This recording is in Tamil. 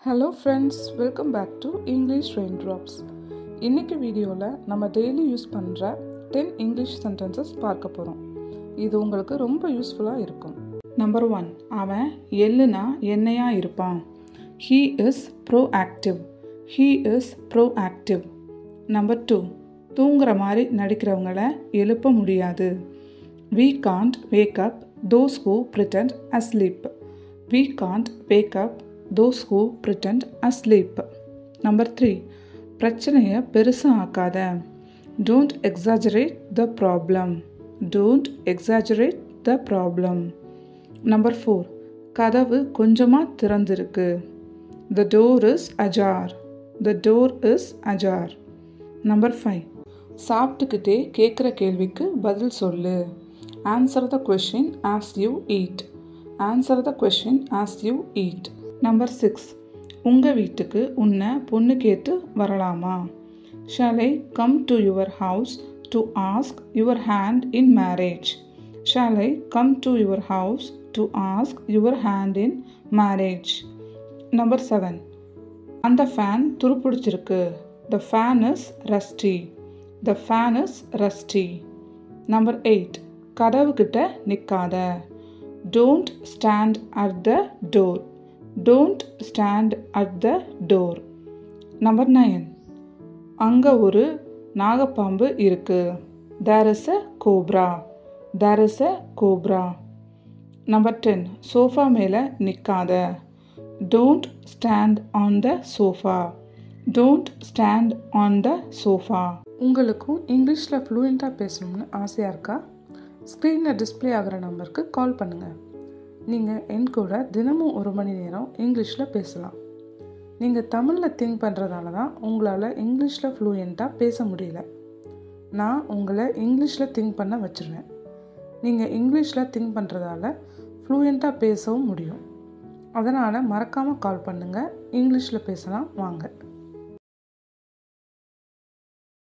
hello friends welcome back to English rain drops இன்றைக்கி வீடியோவில் நம்ம டெய்லி யூஸ் பண்ணுற டென் இங்கிலீஷ் சென்டென்சஸ் பார்க்க போகிறோம் இது உங்களுக்கு ரொம்ப யூஸ்ஃபுல்லாக இருக்கும் நம்பர் ஒன் அவன் எள்ளுனா என்னையா இருப்பான் he is proactive he is proactive number two தூங்குற மாதிரி நடிக்கிறவங்கள எழுப்ப முடியாது we can't wake up those who pretend asleep we can't wake up those who pretend asleep number three பிரச்சனையை பெருசாக ஆக்காத don't exaggerate the problem don't exaggerate the problem number four கதவு கொஞ்சமாக திறந்திருக்கு the door is ajar the door is ajar number five சாப்பிட்டுக்கிட்டே கேட்குற கேள்விக்கு பதில் சொல்லு answer the question as you eat answer the question as you eat number six உங்கள் வீட்டுக்கு உன்னை பொண்ணு கேட்டு வரலாமா shall I come to your house to ask your hand in marriage shall I come to your house to ask your hand in marriage number seven அந்த ஃபேன் துருப்பிடிச்சிருக்கு the fan is rusty the fan is rusty number eight கதவுக்கிட்ட நிற்காத don't stand at the door don't stand at the door number nine அங்கே ஒரு நாகப்பாம்பு இருக்கு there is a cobra there is a cobra number ten sofa மேலே நிற்காத don't stand on the sofa don't stand on the sofa உங்களுக்கும் இங்கிலீஷில் ஃப்ளூயண்ட்டாக பேசணும்னு ஆசையாக இருக்கா ஸ்க்ரீனில் டிஸ்பிளே ஆகிற நம்பருக்கு கால் பண்ணுங்கள் நீங்கள் என் கூட தினமும் ஒரு மணி நேரம் இங்கிலீஷில் பேசலாம் நீங்கள் தமிழில் திங்க் பண்ணுறதால தான் உங்களால் இங்கிலீஷில் ஃப்ளூயண்ட்டாக பேச முடியல நான் உங்களை இங்கிலீஷில் திங்க் பண்ண வச்சுருவேன் நீங்கள் இங்கிலீஷில் திங்க் பண்ணுறதால ஃப்ளூயண்ட்டாக பேசவும் முடியும் அதனால் மறக்காமல் கால் பண்ணுங்கள் இங்கிலீஷில் பேசலாம் வாங்க